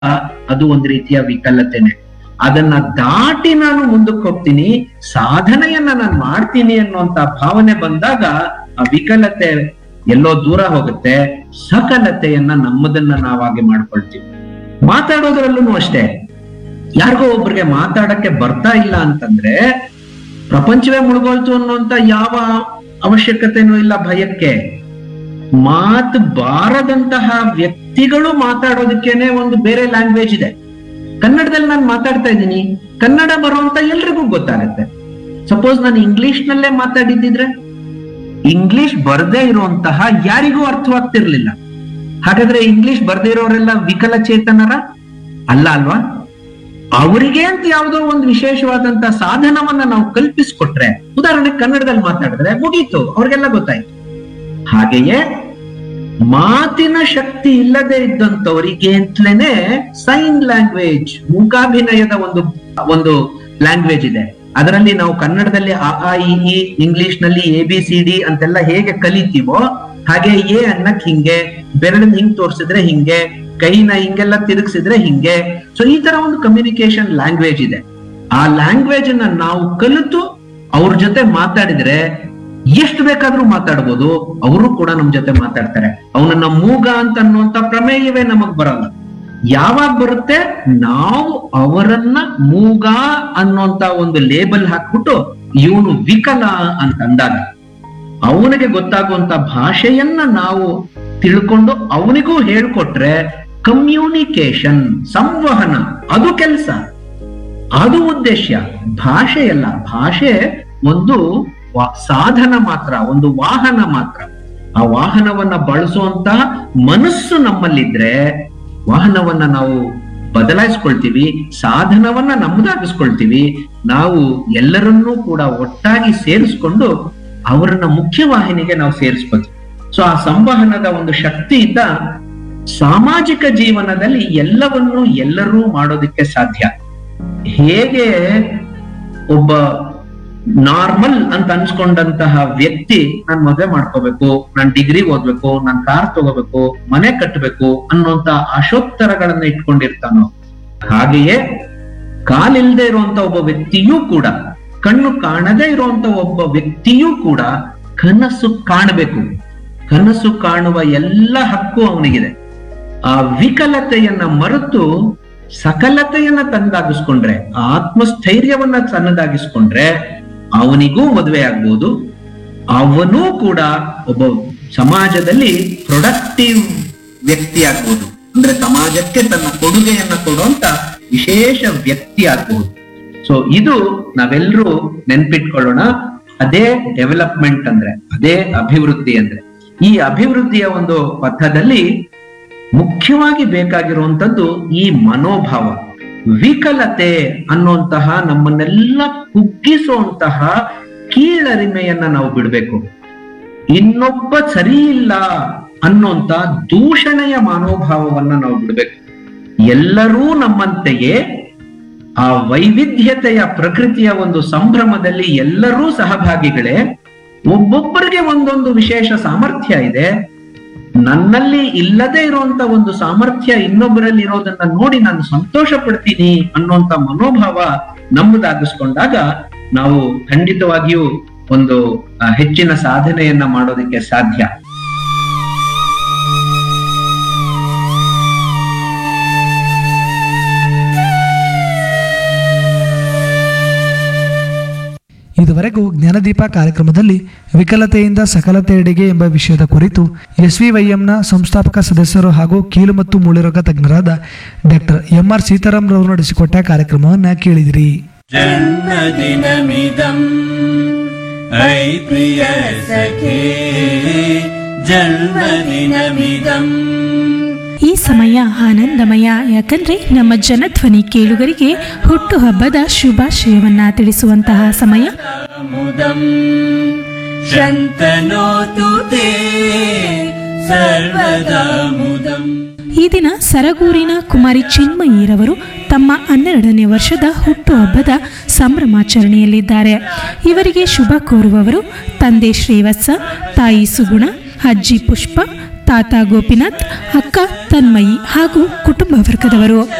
ಅದು ಒಂದು ರೀತಿಯ ವಿಕಲತೆನೆ ಅದನ್ನ ದಾಟಿ ನಾನು ಮುಂದಕ್ಕೆ ಹೋಗ್ತೀನಿ ಸಾಧನೆಯನ್ನ ನಾನು ಮಾಡ್ತೀನಿ ಅನ್ನುವಂತ ಭಾವನೆ ಬಂದಾಗ ಆ ವಿಕಲತೆ ಎಲ್ಲೋ ದೂರ ಹೋಗುತ್ತೆ ಸಕಲತೆಯನ್ನ ನಮ್ಮದನ್ನ ನಾವಾಗಿ ಮಾಡ್ಕೊಳ್ತೀವಿ ಮಾತಾಡೋದ್ರಲ್ಲೂ ಅಷ್ಟೇ ಯಾರಿಗೋ ಒಬ್ರಿಗೆ ಮಾತಾಡಕ್ಕೆ ಬರ್ತಾ ಇಲ್ಲ ಅಂತಂದ್ರೆ ಪ್ರಪಂಚವೇ ಮುಳುಗೋಯ್ತು ಅನ್ನುವಂತ ಯಾವ ಅವಶ್ಯಕತೆನೂ ಇಲ್ಲ ಭಯಕ್ಕೆ ಮಾತು ಬಾರದಂತಹ ವ್ಯಕ್ತಿಗಳು ಮಾತಾಡೋದಕ್ಕೇನೆ ಒಂದು ಬೇರೆ ಲ್ಯಾಂಗ್ವೇಜ್ ಇದೆ ಕನ್ನಡದಲ್ಲಿ ನಾನು ಮಾತಾಡ್ತಾ ಇದ್ದೀನಿ ಕನ್ನಡ ಬರುವಂತ ಎಲ್ರಿಗೂ ಗೊತ್ತಾಗುತ್ತೆ ಸಪೋಸ್ ನಾನು ಇಂಗ್ಲಿಷ್ ನಲ್ಲೇ ಮಾತಾಡಿದ್ದಿದ್ರೆ ಇಂಗ್ಲಿಷ್ ಬರ್ದೇ ಇರುವಂತಹ ಯಾರಿಗೂ ಅರ್ಥವಾಗ್ತಿರ್ಲಿಲ್ಲ ಹಾಗಾದ್ರೆ ಇಂಗ್ಲಿಷ್ ಬರ್ದೇ ಇರೋರೆಲ್ಲ ವಿಕಲಚೇತನರ ಅಲ್ಲ ಅಲ್ವಾ ಅವರಿಗೆ ಅಂತ ಯಾವುದೋ ಒಂದು ವಿಶೇಷವಾದಂತ ಸಾಧನವನ್ನ ನಾವು ಕಲ್ಪಿಸ್ಕೊಟ್ರೆ ಉದಾಹರಣೆ ಕನ್ನಡದಲ್ಲಿ ಮಾತಾಡಿದ್ರೆ ಮುಗೀತು ಅವ್ರಿಗೆಲ್ಲ ಗೊತ್ತಾಯ್ತು ಹಾಗೆಯೇ ಮಾತಿನ ಶಕ್ತಿ ಇಲ್ಲದೆ ಇದ್ದಂತವರಿಗೆ ಅಂತಲೇನೆ ಸೈನ್ ಲ್ಯಾಂಗ್ವೇಜ್ ಮೂಕಾಭಿನಯದ ಒಂದು ಒಂದು ಲ್ಯಾಂಗ್ವೇಜ್ ಇದೆ ಅದರಲ್ಲಿ ನಾವು ಕನ್ನಡದಲ್ಲಿ ಅ ಆ ಇ ಈ ಇಂಗ್ಲಿಷ್ ನಲ್ಲಿ ಎ ಬಿ ಸಿ ಡಿ ಅಂತೆಲ್ಲ ಹೇಗೆ ಕಲಿತೀವೋ ಹಾಗೆ ಎ ಅನ್ನಕ್ ಹಿಂಗೆ ಬೆರಳನ್ನ ಹಿಂಗ್ ತೋರ್ಸಿದ್ರೆ ಹಿಂಗೆ ಕೈನ ಹಿಂಗೆಲ್ಲ ತಿರುಗಿಸಿದ್ರೆ ಹಿಂಗೆ ಸೊ ಈ ತರ ಒಂದು ಕಮ್ಯುನಿಕೇಶನ್ ಲ್ಯಾಂಗ್ವೇಜ್ ಇದೆ ಆ ಲ್ಯಾಂಗ್ವೇಜ್ ಅನ್ನ ನಾವು ಕಲಿತು ಅವ್ರ ಜೊತೆ ಮಾತಾಡಿದ್ರೆ ಎಷ್ಟು ಬೇಕಾದ್ರೂ ಮಾತಾಡ್ಬೋದು ಅವರು ಕೂಡ ನಮ್ ಜೊತೆ ಮಾತಾಡ್ತಾರೆ ಅವನನ್ನ ಮೂಗ ಅಂತ ಅನ್ನುವಂತ ಪ್ರಮೇಯವೇ ನಮಗ್ ಬರಲ್ಲ ಯಾವಾಗ ಬರುತ್ತೆ ನಾವು ಅವರನ್ನ ಮೂಗ ಅನ್ನುವಂತ ಒಂದು ಲೇಬಲ್ ಹಾಕ್ಬಿಟ್ಟು ಇವನು ವಿಕಲ ಅಂತ ಅಂದಾಗ ಅವನಿಗೆ ಗೊತ್ತಾಗುವಂತ ಭಾಷೆಯನ್ನ ನಾವು ತಿಳ್ಕೊಂಡು ಅವನಿಗೂ ಹೇಳ್ಕೊಟ್ರೆ ಕಮ್ಯುನಿಕೇಶನ್ ಸಂವಹನ ಅದು ಕೆಲಸ ಅದು ಉದ್ದೇಶ ಭಾಷೆಯಲ್ಲ ಭಾಷೆ ಒಂದು ವಾ- ಸಾಧನ ಮಾತ್ರ ಒಂದು ವಾಹನ ಮಾತ್ರ ಆ ವಾಹನವನ್ನ ಬಳಸುವಂತ ಮನಸ್ಸು ನಮ್ಮಲ್ಲಿದ್ರೆ ವಾಹನವನ್ನ ನಾವು ಬದಲಾಯಿಸ್ಕೊಳ್ತೀವಿ ಸಾಧನವನ್ನ ನಮ್ಮದಾಗಿಸ್ಕೊಳ್ತೀವಿ ನಾವು ಎಲ್ಲರನ್ನೂ ಕೂಡ ಒಟ್ಟಾಗಿ ಸೇರಿಸ್ಕೊಂಡು ಅವರನ್ನ ಮುಖ್ಯವಾಹಿನಿಗೆ ನಾವು ಸೇರಿಸ್ಕೊಳ್ತೀವಿ ಸೊ ಆ ಸಂವಹನದ ಒಂದು ಶಕ್ತಿಯಿಂದ ಸಾಮಾಜಿಕ ಜೀವನದಲ್ಲಿ ಎಲ್ಲವನ್ನೂ ಎಲ್ಲರೂ ಮಾಡೋದಕ್ಕೆ ಸಾಧ್ಯ ಹೇಗೆ ಒಬ್ಬ ನಾರ್ಮಲ್ ಅಂತ ಅನ್ಸ್ಕೊಂಡಂತಹ ವ್ಯಕ್ತಿ ನಾನ್ ಮದುವೆ ಮಾಡ್ಕೋಬೇಕು ನಾನ್ ಡಿಗ್ರಿ ಓದ್ಬೇಕು ನಾನ್ ಕಾರ್ ತಗೋಬೇಕು ಮನೆ ಕಟ್ಟಬೇಕು ಅನ್ನುವಂತ ಆಶೋತ್ತರಗಳನ್ನ ಇಟ್ಕೊಂಡಿರ್ತಾನೋ ಹಾಗೆಯೇ ಕಾಲಿಲ್ದೇ ಇರುವಂತ ಒಬ್ಬ ವ್ಯಕ್ತಿಯೂ ಕೂಡ ಕಣ್ಣು ಕಾಣದೇ ಇರುವಂತ ಒಬ್ಬ ವ್ಯಕ್ತಿಯೂ ಕೂಡ ಕನಸು ಕಾಣಬೇಕು ಕನಸು ಕಾಣುವ ಎಲ್ಲ ಹಕ್ಕು ಅವನಿಗಿದೆ ಆ ವಿಕಲತೆಯನ್ನ ಮರೆತು ಸಕಲತೆಯನ್ನ ತನ್ನದಾಗಿಸ್ಕೊಂಡ್ರೆ ಆ ಆತ್ಮಸ್ಥೈರ್ಯವನ್ನ ತನ್ನದಾಗಿಸ್ಕೊಂಡ್ರೆ ಅವನಿಗೂ ಮದುವೆ ಆಗ್ಬೋದು ಅವನೂ ಕೂಡ ಒಬ್ಬ ಸಮಾಜದಲ್ಲಿ ಪ್ರೊಡಕ್ಟಿವ್ ವ್ಯಕ್ತಿ ಆಗ್ಬೋದು ಅಂದ್ರೆ ಸಮಾಜಕ್ಕೆ ತನ್ನ ಕೊಡುಗೆಯನ್ನ ಕೊಡುವಂತ ವಿಶೇಷ ವ್ಯಕ್ತಿ ಆಗ್ಬಹುದು ಸೊ ಇದು ನಾವೆಲ್ಲರೂ ನೆನ್ಪಿಟ್ಕೊಳ್ಳೋಣ ಅದೇ ಡೆವಲಪ್ಮೆಂಟ್ ಅಂದ್ರೆ ಅದೇ ಅಭಿವೃದ್ಧಿ ಅಂದ್ರೆ ಈ ಅಭಿವೃದ್ಧಿಯ ಒಂದು ಪಥದಲ್ಲಿ ಮುಖ್ಯವಾಗಿ ಬೇಕಾಗಿರುವಂತದ್ದು ಈ ಮನೋಭಾವ ವಿಕಲತೆ ಅನ್ನುವಂತಹ ನಮ್ಮನ್ನೆಲ್ಲ ಕುಗ್ಗಿಸುವಂತಹ ಕೀಳರಿಮೆಯನ್ನ ನಾವು ಬಿಡ್ಬೇಕು ಇನ್ನೊಬ್ಬ ಸರಿ ಇಲ್ಲ ಅನ್ನೋಂತ ದೂಷಣೆಯ ಮನೋಭಾವವನ್ನ ನಾವು ಬಿಡ್ಬೇಕು ಎಲ್ಲರೂ ನಮ್ಮಂತೆಯೇ ಆ ವೈವಿಧ್ಯತೆಯ ಪ್ರಕೃತಿಯ ಒಂದು ಸಂಭ್ರಮದಲ್ಲಿ ಎಲ್ಲರೂ ಸಹಭಾಗಿಗಳೇ ಒಬ್ಬೊಬ್ಬರಿಗೆ ಒಂದೊಂದು ವಿಶೇಷ ಸಾಮರ್ಥ್ಯ ಇದೆ ನನ್ನಲ್ಲಿ ಇಲ್ಲದೆ ಇರುವಂತ ಒಂದು ಸಾಮರ್ಥ್ಯ ಇನ್ನೊಬ್ಬರಲ್ಲಿ ಇರೋದನ್ನ ನೋಡಿ ನಾನು ಸಂತೋಷ ಪಡ್ತೀನಿ ಅನ್ನುವಂತ ಮನೋಭಾವ ನಮ್ಮದಾಗಿಸ್ಕೊಂಡಾಗ ನಾವು ಖಂಡಿತವಾಗಿಯೂ ಒಂದು ಆ, ಹೆಚ್ಚಿನ ಸಾಧನೆಯನ್ನ ಮಾಡೋದಕ್ಕೆ ಸಾಧ್ಯ ಇದುವರೆಗೂ ಜ್ಞಾನದೀಪ ಕಾರ್ಯಕ್ರಮದಲ್ಲಿ ವಿಕಲತೆಯಿಂದ ಸಕಲತೆಯೆಡೆಗೆ ಎಂಬ ವಿಷಯದ ಕುರಿತು ಎಸ್ವಿವೈಎಂನ ಸಂಸ್ಥಾಪಕ ಸದಸ್ಯರು ಹಾಗೂ ಕೀಲು ಮತ್ತು ಮೂಳೆರೋಗ ತಜ್ಞರಾದ ಡಾಕ್ಟರ್ ಎಂ ಆರ್ ಸೀತಾರಾಮ್ ರವರು ನಡೆಸಿಕೊಟ್ಟ ಕಾರ್ಯಕ್ರಮವನ್ನು ಕೇಳಿದಿರಿ जन्मदिनमिदम् ऐ प्रिय सखे जन्मदिनमिदम् ಈ ಸಮಯ ಆನಂದಮಯ ಯಾಕಂದ್ರೆ ನಮ್ಮ ಜನಧ್ವನಿ ಕೇಳುಗರಿಗೆ ಹುಟ್ಟುಹಬ್ಬದ ಶುಭಾಶಯವನ್ನ ತಿಳಿಸುವಂತಹ ಸಮಯ मुदम् शन्तनोतु ते सर्वदा मुदम् ಈ ದಿನ ಸರಗೂರಿನ ಕುಮಾರಿ ಚಿನ್ಮಯಿರವರು ತಮ್ಮ ಹನ್ನೆರಡನೇ ವರ್ಷದ ಹುಟ್ಟುಹಬ್ಬದ ಸಂಭ್ರಮಾಚರಣೆಯಲ್ಲಿದ್ದಾರೆ ಇವರಿಗೆ ಶುಭ ಕೋರುವವರು ತಂದೆ ಶ್ರೀವತ್ಸ ತಾಯಿ ಸುಗುಣ ಅಜ್ಜಿ ಪುಷ್ಪ ತಾತ ಗೋಪಿನಾಥ್ ಅಕ್ಕ ತನ್ಮಯಿ ಹಾಗೂ ಕುಟುಂಬ ವರ್ಗದವರು